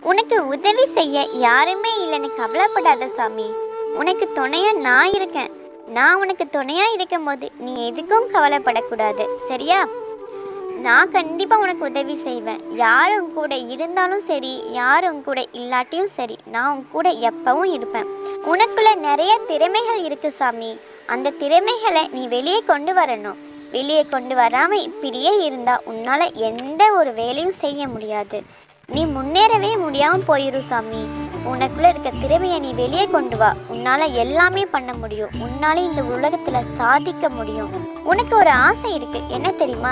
உனக்கு உதவி செய்ய யாருமே இல்லைன்னு கவலைப்படாத சாமி உனக்கு துணையா நான் இருக்கேன் நான் உனக்கு துணையா இருக்கும்போது நீ எதுக்கும் கவலைப்படக்கூடாது சரியா நான் கண்டிப்பாக உனக்கு உதவி செய்வேன் யார் உன் கூட இருந்தாலும் சரி யார் உன் கூட இல்லாட்டியும் சரி நான் உன் கூட எப்பவும் இருப்பேன் உனக்குள்ள நிறைய திறமைகள் இருக்கு சாமி அந்த திறமைகளை நீ வெளியே கொண்டு வரணும் வெளியே கொண்டு வராமல் இப்படியே இருந்தால் உன்னால் எந்த ஒரு வேலையும் செய்ய முடியாது நீ முன்னேறவே முடியாமல் போயிரும் சாமி உனக்குள்ள இருக்க திறமையை நீ வெளியே கொண்டு வா உன்னால் எல்லாமே பண்ண முடியும் உன்னால இந்த உலகத்தில் சாதிக்க முடியும் உனக்கு ஒரு ஆசை இருக்கு என்ன தெரியுமா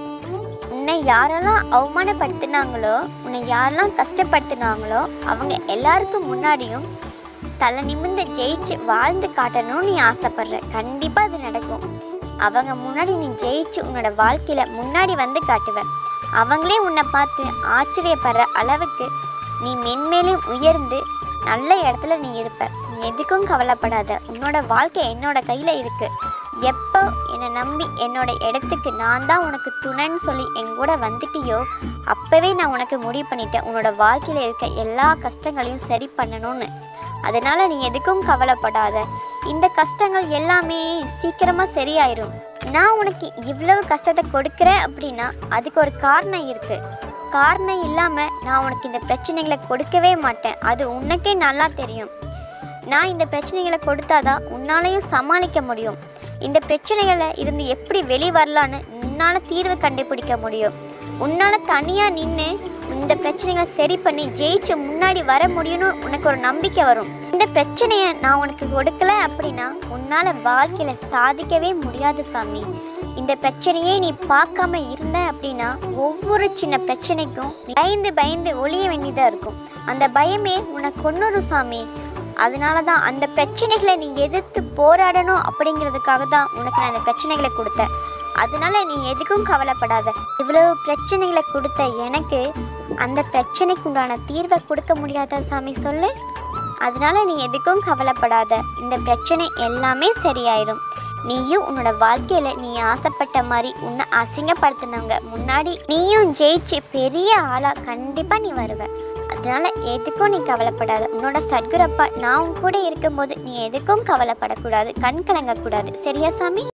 உன்னை யாரெல்லாம் அவமானப்படுத்தினாங்களோ உன்னை யாரெல்லாம் கஷ்டப்படுத்தினாங்களோ அவங்க எல்லாருக்கும் முன்னாடியும் தலை நிமிர்ந்து ஜெயிச்சு வாழ்ந்து காட்டணும்னு நீ ஆசைப்படுற கண்டிப்பாக அது நடக்கும் அவங்க முன்னாடி நீ ஜெயிச்சு உன்னோட வாழ்க்கையில முன்னாடி வந்து காட்டுவ அவங்களே உன்னை பார்த்து ஆச்சரியப்படுற அளவுக்கு நீ மென்மேலும் உயர்ந்து நல்ல இடத்துல நீ இருப்ப நீ எதுக்கும் கவலைப்படாத உன்னோட வாழ்க்கை என்னோட கையில இருக்கு எப்போ என்னை நம்பி என்னோட இடத்துக்கு நான் தான் உனக்கு துணைன்னு சொல்லி என் கூட வந்துட்டியோ அப்போவே நான் உனக்கு முடிவு பண்ணிட்டேன் உன்னோட வாழ்க்கையில் இருக்க எல்லா கஷ்டங்களையும் சரி பண்ணணும்னு அதனால நீ எதுக்கும் கவலைப்படாத இந்த கஷ்டங்கள் எல்லாமே சீக்கிரமாக சரியாயிரும் நான் உனக்கு இவ்வளவு கஷ்டத்தை கொடுக்குறேன் அப்படின்னா அதுக்கு ஒரு காரணம் இருக்கு காரணம் இல்லாமல் நான் உனக்கு இந்த பிரச்சனைகளை கொடுக்கவே மாட்டேன் அது உனக்கே நல்லா தெரியும் நான் இந்த பிரச்சனைகளை கொடுத்தாதான் உன்னாலையும் சமாளிக்க முடியும் இந்த பிரச்சனைகளை இருந்து எப்படி வெளி வரலான்னு உன்னால் தீர்வு கண்டுபிடிக்க முடியும் உன்னால் தனியாக நின்று இந்த பிரச்சனைகளை சரி பண்ணி ஜெயிச்சு முன்னாடி வர முடியும்னு உனக்கு ஒரு நம்பிக்கை வரும் இந்த பிரச்சனையை நான் உனக்கு கொடுக்கல அப்படின்னா உன்னால் வாழ்க்கையில் சாதிக்கவே முடியாது சாமி இந்த பிரச்சனையே நீ பார்க்காம இருந்த அப்படின்னா ஒவ்வொரு சின்ன பிரச்சனைக்கும் நீ பயந்து பயந்து ஒளிய வேண்டியதாக இருக்கும் அந்த பயமே உனக்கு கொன்னுரு சாமி அதனால தான் அந்த பிரச்சனைகளை நீ எதிர்த்து போராடணும் அப்படிங்கிறதுக்காக தான் உனக்கு நான் அந்த பிரச்சனைகளை கொடுத்தேன் அதனால நீ எதுக்கும் கவலைப்படாத இவ்வளவு பிரச்சனைகளை கொடுத்த எனக்கு அந்த பிரச்சனைக்கு உண்டான தீர்வை கொடுக்க முடியாதா சாமி சொல்லு அதனால நீ எதுக்கும் கவலைப்படாத இந்த பிரச்சனை எல்லாமே சரியாயிரும் நீயும் உன்னோட வாழ்க்கையில நீ ஆசைப்பட்ட மாதிரி உன்னை அசிங்கப்படுத்தினவங்க முன்னாடி நீயும் ஜெயிச்சு பெரிய ஆளா கண்டிப்பா நீ வருவ அதனால எதுக்கும் நீ கவலைப்படாத உன்னோட சத்குரப்பா நான் உன் கூட இருக்கும்போது நீ எதுக்கும் கவலைப்படக்கூடாது கண் கலங்கக்கூடாது சரியா சாமி